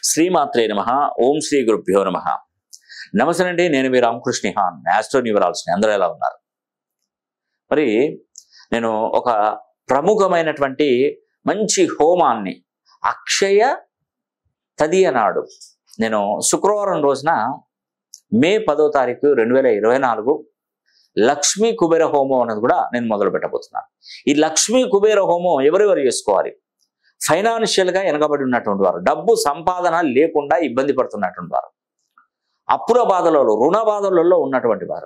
శ్రీమాత్రే నమ ఓం శ్రీ గురుభ్యో నమ నమస్తే అండి నేను మీ రామకృష్ణ హాన్ యాస్ట్రో న్యూమరాల్స్ని అందరూ ఎలా ఉన్నారు మరి నేను ఒక ప్రముఖమైనటువంటి మంచి హోమాన్ని అక్షయ తదియ నాడు నేను శుక్రవారం రోజున మే పదో తారీఖు రెండు వేల ఇరవై నాలుగు లక్ష్మీ కుబేర హోమం అనేది కూడా నేను మొదలు పెట్టబోతున్నాను ఈ లక్ష్మీ కుబేర హోమం ఎవరెవరు చేసుకోవాలి ఫైనాన్షియల్గా వెనకబడి ఉన్నటువంటి వారు డబ్బు సంపాదన లేకుండా ఇబ్బంది పడుతున్నటువంటి వారు అప్పుల బాధలలో రుణ బాధలలో ఉన్నటువంటి వారు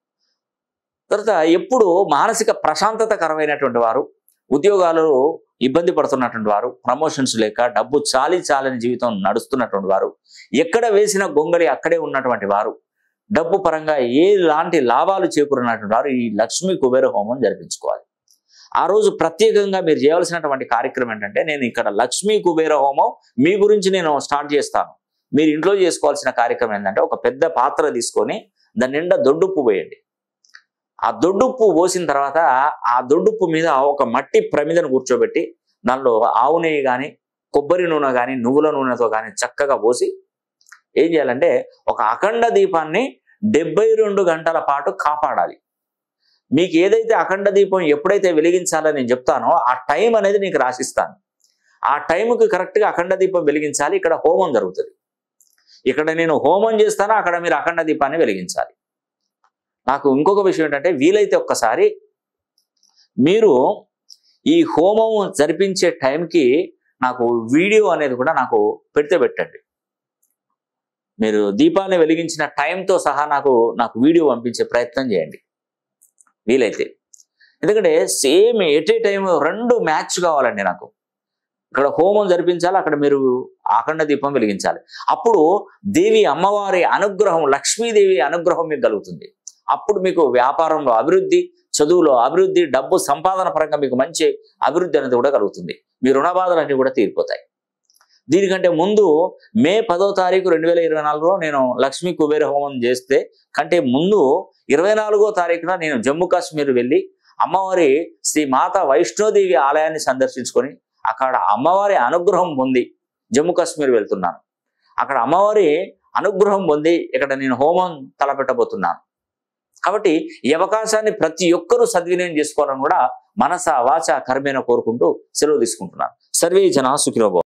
తర్వాత ఎప్పుడు మానసిక ప్రశాంతతకరమైనటువంటి వారు ఉద్యోగాలు ఇబ్బంది పడుతున్నటువంటి వారు ప్రమోషన్స్ లేక డబ్బు చాలి చాలని జీవితం నడుస్తున్నటువంటి వారు ఎక్కడ వేసిన గొంగళి అక్కడే ఉన్నటువంటి వారు డబ్బు పరంగా ఏ లాంటి లాభాలు చేకూరినటువంటి వారు ఈ లక్ష్మీ కుబేర హోమం జరిపించుకోవాలి ఆ రోజు ప్రత్యేకంగా మీరు చేయవలసినటువంటి కార్యక్రమం ఏంటంటే నేను ఇక్కడ లక్ష్మీ కుబేర హోమం మీ గురించి నేను స్టార్ట్ చేస్తాను మీరు ఇంట్లో చేసుకోవాల్సిన కార్యక్రమం ఏంటంటే ఒక పెద్ద పాత్ర తీసుకొని దాని నిండా దొడ్డుప్పు పోయండి ఆ దొడ్డుప్పు పోసిన తర్వాత ఆ దొడ్డుప్పు మీద ఒక మట్టి ప్రమిదను కూర్చోబెట్టి దానిలో ఆవు నెయ్యి కానీ కొబ్బరి నూనె కానీ నువ్వుల నూనెతో కానీ చక్కగా పోసి ఏం చేయాలంటే ఒక అఖండ దీపాన్ని డెబ్బై రెండు గంటల పాటు కాపాడాలి మీకు ఏదైతే అఖండ దీపం ఎప్పుడైతే వెలిగించాలో నేను చెప్తానో ఆ టైం అనేది నీకు రాసిస్తాను ఆ టైంకి కరెక్ట్గా అఖండ దీపం వెలిగించాలి ఇక్కడ హోమం జరుగుతుంది ఇక్కడ నేను హోమం చేస్తానో అక్కడ మీరు అఖండ దీపాన్ని వెలిగించాలి నాకు ఇంకొక విషయం ఏంటంటే వీలైతే ఒక్కసారి మీరు ఈ హోమం జరిపించే టైంకి నాకు వీడియో అనేది కూడా నాకు పెడితే పెట్టండి మీరు దీపాన్ని వెలిగించిన టైంతో సహా నాకు నాకు వీడియో పంపించే ప్రయత్నం చేయండి వీలైతే ఎందుకంటే సేమ్ ఎట్ ఏ టైం రెండు మ్యాచ్ కావాలండి నాకు ఇక్కడ హోమం జరిపించాలి అక్కడ మీరు అఖండ దీపం వెలిగించాలి అప్పుడు దేవి అమ్మవారి అనుగ్రహం లక్ష్మీదేవి అనుగ్రహం మీకు కలుగుతుంది అప్పుడు మీకు వ్యాపారంలో అభివృద్ధి చదువులో అభివృద్ధి డబ్బు సంపాదన పరంగా మీకు మంచి అభివృద్ధి అనేది కూడా కలుగుతుంది మీ రుణ బాధలన్నీ కూడా తీరిపోతాయి దీనికంటే ముందు మే పదో తారీఖు రెండు వేల ఇరవై నాలుగులో నేను లక్ష్మీ కుబేర హోమం చేస్తే కంటే ముందు ఇరవై నాలుగో తారీఖున నేను జమ్మూ కాశ్మీర్ వెళ్ళి అమ్మవారి శ్రీ మాత వైష్ణోదేవి ఆలయాన్ని సందర్శించుకొని అక్కడ అమ్మవారి అనుగ్రహం పొంది జమ్మూ కాశ్మీర్ వెళ్తున్నాను అక్కడ అమ్మవారి అనుగ్రహం పొంది ఇక్కడ నేను హోమం తలపెట్టబోతున్నాను కాబట్టి ఈ అవకాశాన్ని ప్రతి ఒక్కరూ సద్వినియోగం చేసుకోవాలని కూడా మనస వాచ కర్మేన కోరుకుంటూ సెలవు తీసుకుంటున్నాను సర్వే జన సుఖినోభవ